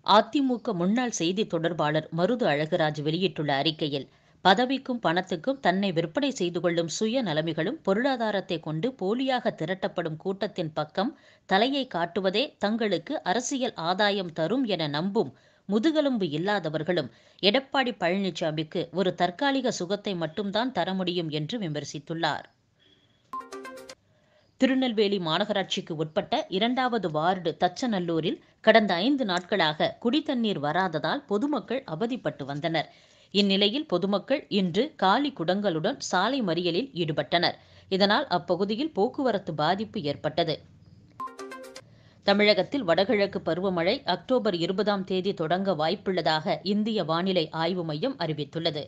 அதிமுக முன்னாள் செய்தி தொடர்பாளர் மருது அழகுராஜ் வெளியிட்டுள்ள அறிக்கையில் பதவிக்கும் பணத்துக்கும் தன்னை விற்பனை செய்து கொள்ளும் சுய நலமிகளும் பொருளாதாரத்தை கொண்டு போலியாக திரட்டப்படும் கூட்டத்தின் பக்கம் தலையை காட்டுவதே தங்களுக்கு அரசியல் ஆதாயம் தரும் என நம்பும் முதுகெலும்பு இல்லாதவர்களும் எடப்பாடி பழனிசாமிக்கு ஒரு தற்காலிக சுகத்தை மட்டும்தான் தர முடியும் என்று விமர்சித்துள்ளார் திருநெல்வேலி மாநகராட்சிக்கு உட்பட்ட இரண்டாவது வார்டு தச்சநல்லூரில் கடந்த ஐந்து நாட்களாக குடித்தண்ணீர் வராததால் பொதுமக்கள் அவதிப்பட்டு வந்தனர் இந்நிலையில் பொதுமக்கள் இன்று காலி குடங்களுடன் சாலை மறியலில் ஈடுபட்டனர் இதனால் அப்பகுதியில் போக்குவரத்து பாதிப்பு ஏற்பட்டது தமிழகத்தில் வடகிழக்கு பருவமழை அக்டோபர் இருபதாம் தேதி தொடங்க வாய்ப்புள்ளதாக இந்திய வானிலை ஆய்வு மையம் அறிவித்துள்ளது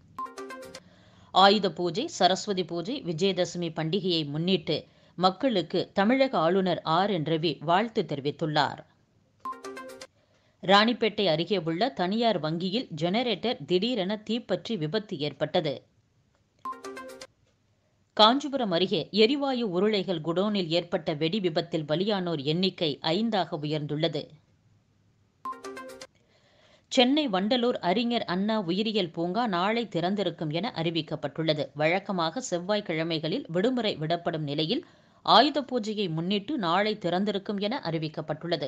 ஆயுத பூஜை சரஸ்வதி பூஜை விஜயதசமி பண்டிகையை முன்னிட்டு மக்களுக்கு தமிழக ஆளுநர் ஆர் என் ரவி வாழ்த்து தெரிவித்துள்ளார் ராணிப்பேட்டை அருகே உள்ள தனியார் வங்கியில் ஜெனரேட்டர் திடீரென தீப்பற்றி விபத்து ஏற்பட்டது காஞ்சிபுரம் அருகே எரிவாயு உருளைகள் குடோனில் ஏற்பட்ட வெடி விபத்தில் பலியானோர் எண்ணிக்கை ஐந்தாக உயர்ந்துள்ளது சென்னை வண்டலூர் அறிஞர் அண்ணா உயிரியல் பூங்கா நாளை திறந்திருக்கும் என அறிவிக்கப்பட்டுள்ளது வழக்கமாக செவ்வாய்க்கிழமைகளில் விடுமுறை விடப்படும் நிலையில் ஆயுத பூஜையை முன்னிட்டு நாளை திறந்திருக்கும் என அறிவிக்கப்பட்டுள்ளது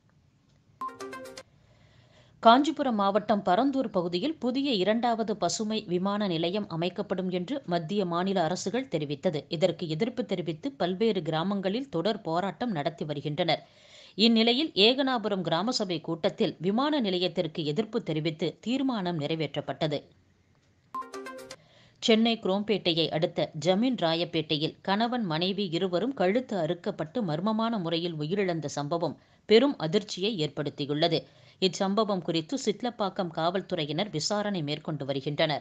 காஞ்சிபுரம் மாவட்டம் பரந்தூர் பகுதியில் புதிய இரண்டாவது பசுமை விமான நிலையம் அமைக்கப்படும் என்று மத்திய மாநில அரசுகள் தெரிவித்தது இதற்கு எதிர்ப்பு தெரிவித்து பல்வேறு கிராமங்களில் தொடர் போராட்டம் நடத்தி வருகின்றனர் இந்நிலையில் ஏகனாபுரம் கிராம சபை கூட்டத்தில் விமான நிலையத்திற்கு எதிர்ப்பு தெரிவித்து தீர்மானம் நிறைவேற்றப்பட்டது சென்னை குரோம்பேட்டையை அடுத்த ஜமீன் ராயப்பேட்டையில் கணவன் மனைவி இருவரும் கழுத்து அறுக்கப்பட்டு மர்மமான முறையில் உயிரிழந்த சம்பவம் பெரும் அதிர்ச்சியை ஏற்படுத்தியுள்ளது இச்சம்பவம் குறித்து சிட்லப்பாக்கம் காவல்துறையினர் விசாரணை மேற்கொண்டு வருகின்றனர்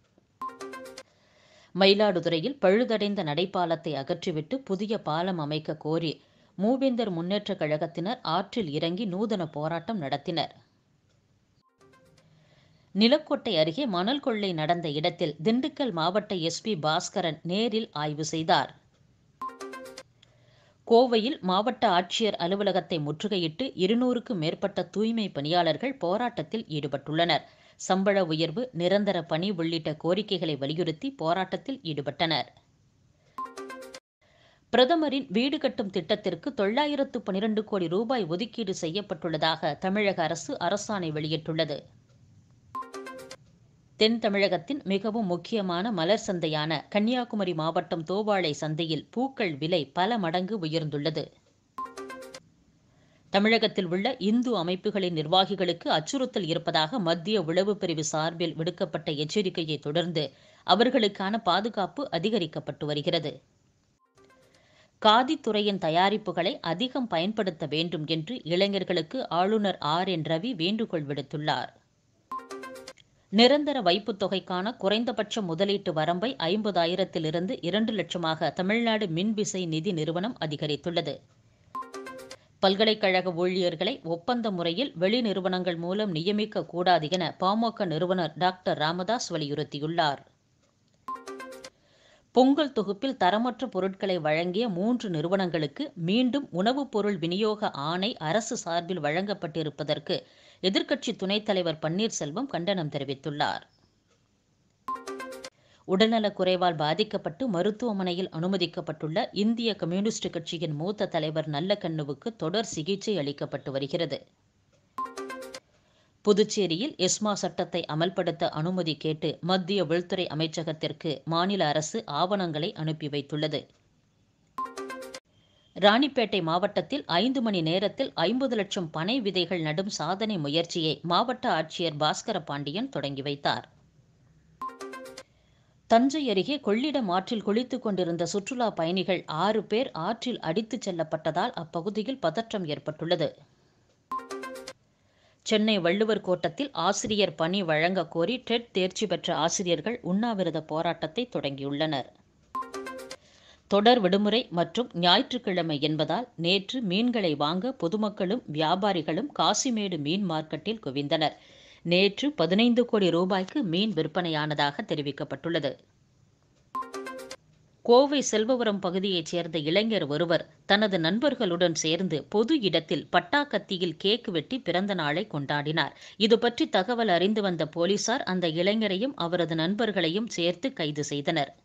மயிலாடுதுறையில் பழுதடைந்த நடைபாலத்தை அகற்றிவிட்டு புதிய பாலம் அமைக்க கோரி மூவேந்தர் முன்னேற்றக் கழகத்தினர் ஆற்றில் இறங்கி நூதன போராட்டம் நடத்தினர் நிலக்கோட்டை அருகே மணல் கொள்ளை நடந்த இடத்தில் திண்டுக்கல் மாவட்ட எஸ்பி பாஸ்கரன் நேரில் ஆய்வு செய்தார் கோவையில் மாவட்ட ஆட்சியர் அலுவலகத்தை முற்றுகையிட்டு இருநூறுக்கும் மேற்பட்ட தூய்மை பணியாளர்கள் போராட்டத்தில் ஈடுபட்டுள்ளனர் சம்பள உயர்வு நிரந்தர பணி உள்ளிட்ட கோரிக்கைகளை வலியுறுத்தி போராட்டத்தில் ஈடுபட்டனர் பிரதமரின் வீடு கட்டும் திட்டத்திற்கு தொள்ளாயிரத்து பனிரெண்டு கோடி ரூபாய் ஒதுக்கீடு செய்யப்பட்டுள்ளதாக தமிழக அரசு அரசாணை வெளியிட்டுள்ளது தென் தமிழகத்தின் மிகவும் முக்கியமான மலர் சந்தையான கன்னியாகுமரி மாவட்டம் தோவாளை சந்தையில் பூக்கள் விலை பல மடங்கு உயர்ந்துள்ளது தமிழகத்தில் உள்ள இந்து அமைப்புகளின் நிர்வாகிகளுக்கு அச்சுறுத்தல் இருப்பதாக மத்திய உளவு பிரிவு சார்பில் விடுக்கப்பட்ட எச்சரிக்கையை தொடர்ந்து அவர்களுக்கான பாதுகாப்பு அதிகரிக்கப்பட்டு வருகிறது காதித்துறையின் தயாரிப்புகளை அதிகம் பயன்படுத்த வேண்டும் என்று இளைஞர்களுக்கு ஆளுநர் ஆர் என் ரவி வேண்டுகோள் விடுத்துள்ளார் நிரந்தர வைப்புத் தொகைக்கான குறைந்தபட்ச முதலீட்டு வரம்பை ஐம்பதாயிரத்திலிருந்து இரண்டு லட்சமாக தமிழ்நாடு மின்விசை நிதி நிறுவனம் அதிகரித்துள்ளது பல்கலைக்கழக ஊழியர்களை ஒப்பந்த முறையில் வெளி நிறுவனங்கள் மூலம் நியமிக்க கூடாது என பாமக நிறுவனர் டாக்டர் ராமதாஸ் வலியுறுத்தியுள்ளார் பொங்கல் தொகுப்பில் தரமற்ற பொருட்களை வழங்கிய மூன்று நிறுவனங்களுக்கு மீண்டும் உணவுப் பொருள் விநியோக ஆணை அரசு சார்பில் வழங்கப்பட்டிருப்பதற்கு எதிர்க்கட்சி துணைத் தலைவர் பன்னீர்செல்வம் கண்டனம் தெரிவித்துள்ளார் உடல்நலக் குறைவால் பாதிக்கப்பட்டு மருத்துவமனையில் அனுமதிக்கப்பட்டுள்ள இந்திய கம்யூனிஸ்ட் கட்சியின் மூத்த தலைவர் நல்லக்கண்ணுவுக்கு தொடர் சிகிச்சை அளிக்கப்பட்டு வருகிறது புதுச்சேரியில் எஸ்மா சட்டத்தை அமல்படுத்த அனுமதி கேட்டு மத்திய உள்துறை அமைச்சகத்திற்கு மாநில அரசு ஆவணங்களை அனுப்பி வைத்துள்ளது ராணிப்பேட்டை மாவட்டத்தில் ஐந்து மணி நேரத்தில் ஐம்பது லட்சம் பனை விதைகள் நடும் சாதனை முயற்சியை மாவட்ட ஆட்சியர் பாஸ்கர பாண்டியன் தொடங்கி வைத்தார் தஞ்சை அருகே கொள்ளிடம் ஆற்றில் குளித்துக் கொண்டிருந்த சுற்றுலா பயணிகள் ஆறு பேர் ஆற்றில் அடித்துச் செல்லப்பட்டதால் அப்பகுதியில் பதற்றம் ஏற்பட்டுள்ளது சென்னை வள்ளுவர் கோட்டத்தில் ஆசிரியர் பணி வழங்க கோரி டெட் தேர்ச்சி பெற்ற ஆசிரியர்கள் உண்ணாவிரத போராட்டத்தை தொடங்கியுள்ளனர் தொடர் விடுமுறை மற்றும் ஞாயிற்றுக்கிழமை என்பதால் நேற்று மீன்களை வாங்க பொதுமக்களும் வியாபாரிகளும் காசிமேடு மீன் மார்க்கெட்டில் குவிந்தனர் நேற்று பதினைந்து கோடி ரூபாய்க்கு மீன் விற்பனையானதாக தெரிவிக்கப்பட்டுள்ளது கோவை செல்வபுரம் பகுதியைச் சேர்ந்த இளைஞர் ஒருவர் தனது நண்பர்களுடன் சேர்ந்து பொது இடத்தில் பட்டாக்கத்தியில் கேக் வெட்டி பிறந்த நாளை கொண்டாடினார் இது பற்றி தகவல் அறிந்து வந்த போலீசார் அந்த இளைஞரையும் அவரது நண்பர்களையும் சேர்த்து கைது செய்தனர்